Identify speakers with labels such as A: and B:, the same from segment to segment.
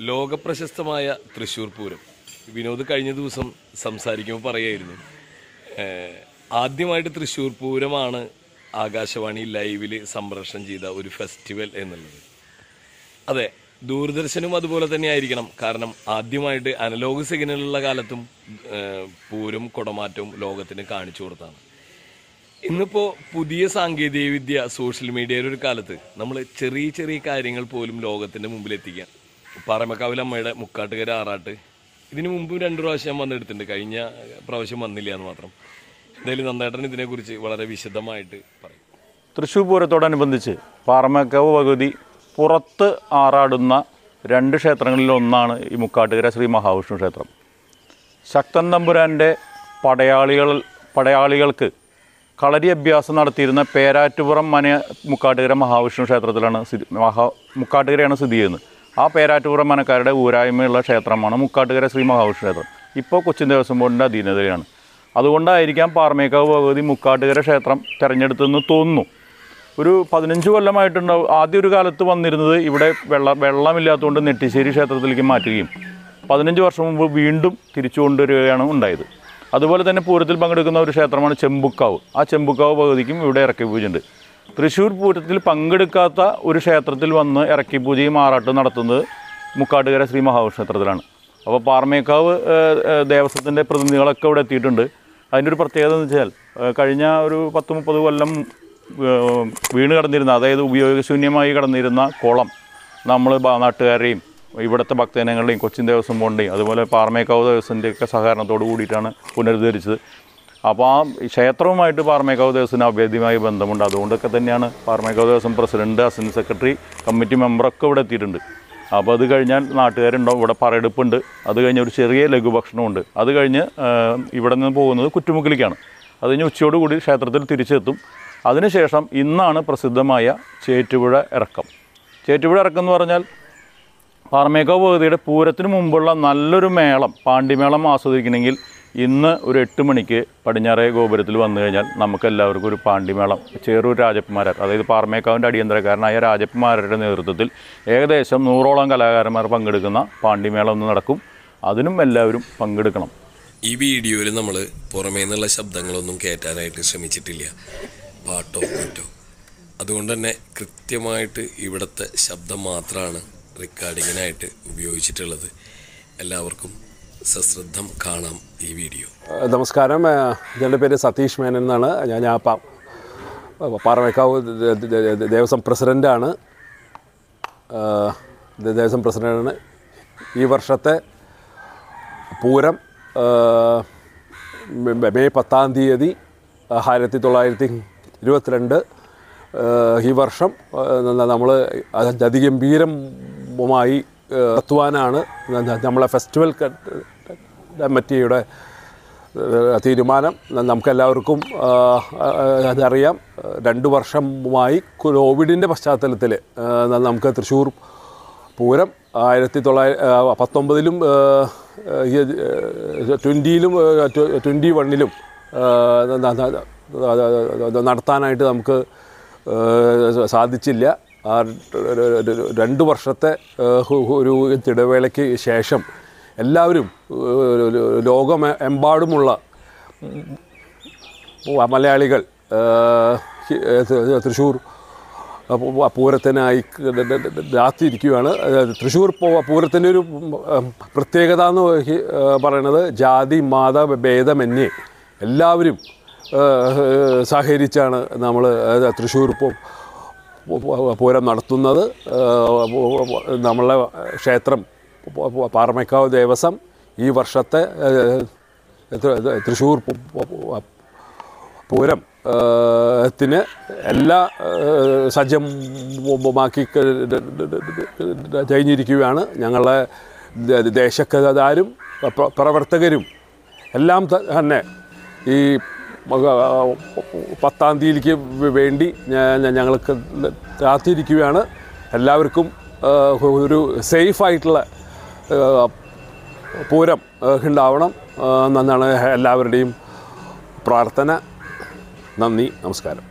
A: ലോകപ്രശസ്തമായ തൃശ്ശൂർ പൂരം വിനോദ് കഴിഞ്ഞ ദിവസം സംസാരിക്കുമ്പോൾ പറയായിരുന്നു ഏഹ്, ആദ്യമായിട്ട് തൃശ്ശൂർ പൂരമാണ് ആകാശവാണി ലൈവിൽ സംപ്രേഷണം ചെയ്ത ഒരു ഫെസ്റ്റിവൽ എന്നുള്ളത് അതെ ദൂരദർശനും അതുപോലെ തന്നെ ആയിരിക്കണം കാരണം ആദ്യമായിട്ട് അനലോഗ് സിഗ്നലുള്ള കാലത്തും ഏഹ്, പൂരം കുടമാറ്റവും ലോകത്തിന് കാണിച്ചു കൊടുത്താണ് ഇന്നിപ്പോ പുതിയ സാങ്കേതിക വിദ്യ സോഷ്യൽ മീഡിയയുടെ ഒരു കാലത്ത് നമ്മൾ ചെറിയ ചെറിയ കാര്യങ്ങൾ പോലും ലോകത്തിന്റെ മുമ്പിൽ എത്തിക്കാം പാറമക്കാവിൽ അമ്മയുടെ മുക്കാട്ടുകര ആറാട്ട് ഇതിനു മുമ്പും രണ്ടു പ്രാവശ്യം വന്നെടുത്തിട്ടുണ്ട് കഴിഞ്ഞ പ്രാവശ്യം വന്നില്ല എന്ന് മാത്രം എന്തായാലും നന്ദേട്ടൻ ഇതിനെക്കുറിച്ച് വളരെ വിശദമായിട്ട് പറയും
B: തൃശ്ശൂർ പൂരത്തോടനുബന്ധിച്ച് പാറമേക്കാവ് ഭഗവതി പുറത്ത് ആറാടുന്ന രണ്ട് ക്ഷേത്രങ്ങളിൽ ഒന്നാണ് ഈ മുക്കാട്ടുകര ശ്രീ മഹാവിഷ്ണു ക്ഷേത്രം ശക്തൻ തമ്പുരാൻ്റെ പടയാളികൾ പടയാളികൾക്ക് കളരി അഭ്യാസം നടത്തിയിരുന്ന പേരാറ്റുപുറം മന മുക്കാട്ടുകര മഹാവിഷ്ണു ക്ഷേത്രത്തിലാണ് സ്ഥിതി മഹാ മുക്കാട്ടുകരയാണ് സ്ഥിതി ചെയ്യുന്നത് ആ പേരാറ്റുപുറം മനക്കാരുടെ ഊരായ്മയുള്ള ക്ഷേത്രമാണ് മുക്കാട്ടുകര ശ്രീ മഹാവിഷ്ണു ക്ഷേത്രം ഇപ്പോൾ കൊച്ചിൻ ദേവസ്വം ബോർഡിൻ്റെ അധീനതയിലാണ് അതുകൊണ്ടായിരിക്കാം പാറമേക്കാവ് ഭഗവതി മുക്കാട്ടുകര ക്ഷേത്രം തിരഞ്ഞെടുത്തെന്ന് തോന്നുന്നു ഒരു പതിനഞ്ച് കൊല്ലമായിട്ടുണ്ടാവും ആദ്യ ഒരു കാലത്ത് വന്നിരുന്നത് ഇവിടെ വെള്ള വെള്ളമില്ലാത്തതുകൊണ്ട് നെട്ടിശ്ശേരി ക്ഷേത്രത്തിലേക്ക് മാറ്റുകയും പതിനഞ്ച് വർഷം മുമ്പ് വീണ്ടും തിരിച്ചു കൊണ്ടുവരികയാണ് ഉണ്ടായത് അതുപോലെ തന്നെ പൂരത്തിൽ പങ്കെടുക്കുന്ന ഒരു ക്ഷേത്രമാണ് ചെമ്പുക്കാവ് ആ ചെമ്പുക്കാവ് ഭഗവതിക്കും ഇവിടെ ഇറക്കി പൂജയുണ്ട് തൃശ്ശൂർ പൂരത്തിൽ പങ്കെടുക്കാത്ത ഒരു ക്ഷേത്രത്തിൽ വന്ന് ഇറക്കി പൂജയും ആറാട്ടും നടത്തുന്നത് മുക്കാട്ടുകര ശ്രീ മഹാവിഷ്ണു ക്ഷേത്രത്തിലാണ് അപ്പോൾ പാറമേക്കാവ് ഏഹ്, ഏഹ്, ദേവസ്വത്തിൻ്റെ പ്രതിനിധികളൊക്കെ ഇവിടെ എത്തിയിട്ടുണ്ട് അതിൻ്റെ ഒരു പ്രത്യേകത എന്ന് വെച്ചാൽ ഏഹ്, കഴിഞ്ഞ ഒരു പത്ത് മുപ്പത് കൊല്ലം ഏഹ്, വീണ് കിടന്നിരുന്ന അതായത് ഉപയോഗശൂന്യമായി കിടന്നിരുന്ന കുളം നമ്മൾ നാട്ടുകാരെയും ഇവിടുത്തെ ഭക്തജനങ്ങളുടെയും കൊച്ചിൻ ദേവസ്വം ബോണ്ടിൻ്റെയും അതുപോലെ പാറമേക്കാവ് ദേവസ്വൻ്റെ ഒക്കെ സഹകരണത്തോട് കൂടിയിട്ടാണ് പുനരുദ്ധരിച്ചത് അപ്പോൾ ആ ക്ഷേത്രവുമായിട്ട് പാറമേക്കാവ് ദേവസ്വത്തിന് അഭേദ്യമായ ബന്ധമുണ്ട് അതുകൊണ്ടൊക്കെ തന്നെയാണ് Paramekkavu Devaswom president assistant secretary committee മെമ്പറൊക്കെ ഇവിടെ എത്തിയിട്ടുണ്ട് അപ്പോൾ അത് കഴിഞ്ഞാൽ നാട്ടുകാരുണ്ടാവും ഇവിടെ പറയെടുപ്പുണ്ട് അത് കഴിഞ്ഞ് ഒരു ചെറിയ ലഘുഭക്ഷണമുണ്ട് അത് കഴിഞ്ഞ് ആ, ഇവിടെ നിന്ന് പോകുന്നത് കുറ്റുമുക്കിലേക്കാണ് അത് കഴിഞ്ഞ് ഉച്ചയോടുകൂടി ക്ഷേത്രത്തിൽ തിരിച്ചെത്തും അതിനുശേഷം ഇന്നാണ് പ്രസിദ്ധമായ ചേറ്റുപുഴ ഇറക്കം ചേറ്റുപുഴ ഇറക്കം എന്ന് പറഞ്ഞാൽ പാറമേക്കാവ് ഭഗവതിയുടെ പൂരത്തിന് മുമ്പുള്ള നല്ലൊരു മേളം പാണ്ടിമേളം ആസ്വദിക്കണമെങ്കിൽ ഇന്ന് ഒരു എട്ട് മണിക്ക് പടിഞ്ഞാറേ ഗോപുരത്തിൽ വന്നു കഴിഞ്ഞാൽ നമുക്ക് എല്ലാവർക്കും ഒരു പാണ്ടിമേളം ചേറൂർ രാജകുമാരർ അതായത് പാറമേക്കാവിൻ്റെ അടിയന്തരക്കാരനായ രാജകുമാരരുടെ നേതൃത്വത്തിൽ ഏകദേശം നൂറോളം കലാകാരന്മാർ പങ്കെടുക്കുന്ന പാണ്ടിമേളം ഒന്ന് നടക്കും അതിനും എല്ലാവരും പങ്കെടുക്കണം
A: ഈ വീഡിയോയിൽ നമ്മൾ പുറമേ നിന്നുള്ള ശബ്ദങ്ങളൊന്നും കയറ്റാനായിട്ട് ശ്രമിച്ചിട്ടില്ല പാട്ടോ മറ്റോ അതുകൊണ്ട് തന്നെ കൃത്യമായിട്ട് ഇവിടുത്തെ ശബ്ദം മാത്രമാണ് റെക്കോർഡിങ്ങിനായിട്ട് ഉപയോഗിച്ചിട്ടുള്ളത് എല്ലാവർക്കും സശ്രദ്ധം കാണാം ഈ വീഡിയോ
C: ഏഹ് നമസ്കാരം ഏഹ് എൻ്റെ പേര് സതീഷ് മേനൻ എന്നാണ് ഞാൻ ഞാൻ പ- പാറമേക്കാവ് ദേ- ദേ- ദേ- ദേവസ്വം പ്രസിഡൻ്റാണ് ഏഹ് ദേ- ദേവസ്വം പ്രസിഡൻ്റാണ് ഈ വർഷത്തെ പൂരം ഏഹ് മെ- മെയ് പത്താം തീയതി ആയിരത്തി തൊള്ളായിരത്തി ഇരുപത്തിരണ്ട് ഏഹ് ഈ വർഷം നമ്മൾ അതിഗംഭീരമായി ഏഹ് നടത്തുവാനാണ് ന- നമ്മളെ ഫെസ്റ്റിവൽ ക- കമ്മിറ്റിയുടെ ഏഹ് തീരുമാനം നമുക്കെല്ലാവർക്കും ആഹ്, ആഹ്, അതറിയാം രണ്ട് വർഷമായി കോവിഡിൻ്റെ പശ്ചാത്തലത്തിൽ ആഹ്, നമുക്ക് തൃശ്ശൂർ പൂരം ആയിരത്തി തൊള്ളായിരത്തി പത്തൊമ്പതിലും ട്വൻറ്റിയിലും ട്വൻറ്റി വണ്ണിലും നടത്താനായിട്ട് നമുക്ക് ഏഹ്, സാധിച്ചില്ല ആ ഒരു- രണ്ട് വർഷത്തെ ഏഹ്, ഒരു ഇടവേളയ്ക്ക് ശേഷം എല്ലാവരും ഏഹ്, ലോകമെമ്പാടുമുള്ള മലയാളികൾ ഏഹ്, ഹി- തൃശ്ശൂർ പൂ- പൂരത്തിനായി കാത്തിരിക്കുകയാണ് അതായത് തൃശ്ശൂർ പൂ- പൂരത്തിൻ്റെ ഒരു ഉം, പ്രത്യേകത എന്ന് ഹി- ഏഹ് പറയുന്നത് ജാതി മത ഭേദമന്യേ എല്ലാവരും ഏഹ്, സഹകരിച്ചാണ് നമ്മൾ തൃശ്ശൂർ പൂ- പൂ- പൂരം നടത്തുന്നത് ഏഹ്, നമ്മളെ ക്ഷേത്രം പാറമേക്കാവ് ദേവസ്വം ഈ വർഷത്തെ ഏഹ്, തൃ- തൃശ്ശൂർ പൂ- പൂ- പൂരം ഏഹ്, ത്തിന് എല്ലാ ഏഹ്, സജ്ജമാക്കി ക- കഴിഞ്ഞിരിക്കുകയാണ് ഞങ്ങളെ ദ- ദേശക്കാരും പ്ര- പ്രവർത്തകരും എല്ലാം ത- തന്നെ ഈ മക- പത്താം തീയതിക്ക് വേണ്ടി ഞ- ഞങ്ങൾക്ക് കാത്തിരിക്കുകയാണ് എല്ലാവർക്കും ഏഹ്, ഒരു സേഫായിട്ടുള്ള ഏഹ്, പൂരം ഏഹ്, ഉണ്ടാവണം ഏഹ്, എന്നാണ് എല്ലാവരുടെയും പ്രാർത്ഥന നന്ദി നമസ്കാരം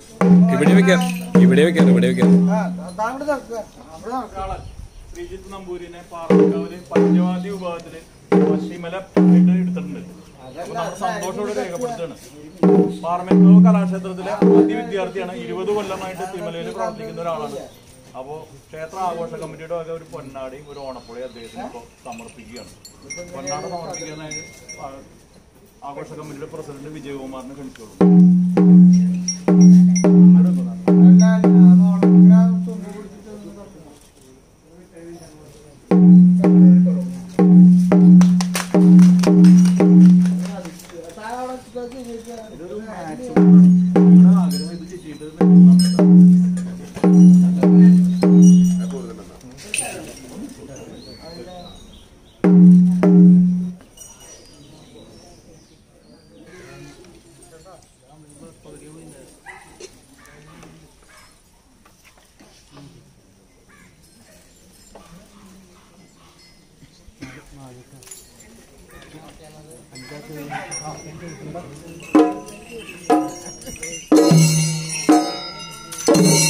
C: ഇവിടെ വെക്കാം ഇവിടെ വെക്കാം ഇവിടെ വെക്കാം
B: ശ്രീജിത്ത് നമ്പൂരിനെ പാറക്കാവില് പഞ്ചവാദി വിഭാഗത്തില് പശ്ചിമല ആയിട്ട് എടുത്തിട്ടുണ്ട് അപ്പൊ നമ്മൾ സന്തോഷത്തോടെ രേഖപ്പെടുത്തുകയാണ് പാർമെന്റോ കലാക്ഷേത്രത്തിലെ ആദ്യ വിദ്യാർത്ഥിയാണ് ഇരുപത് കൊല്ലമായിട്ട് തിമലയിൽ പ്രവർത്തിക്കുന്ന ഒരാളാണ് അപ്പോ ക്ഷേത്ര ആഘോഷ കമ്മിറ്റിയുടെ വക ഒരു പൊന്നാടിയും ഒരു ഓണപ്പുഴയും അദ്ദേഹത്തിന് ഇപ്പോൾ സമർപ്പിക്കുകയാണ് പൊന്നാട സമർപ്പിക്കാനായിട്ട് ആ- ആഘോഷ കമ്മിറ്റിയുടെ പ്രസിഡന്റ് വിജയകുമാറിനെ ക്ഷണിച്ചോളൂ ആഗ്രഹം ഇത് ചെയ്തിട്ട്
D: ആ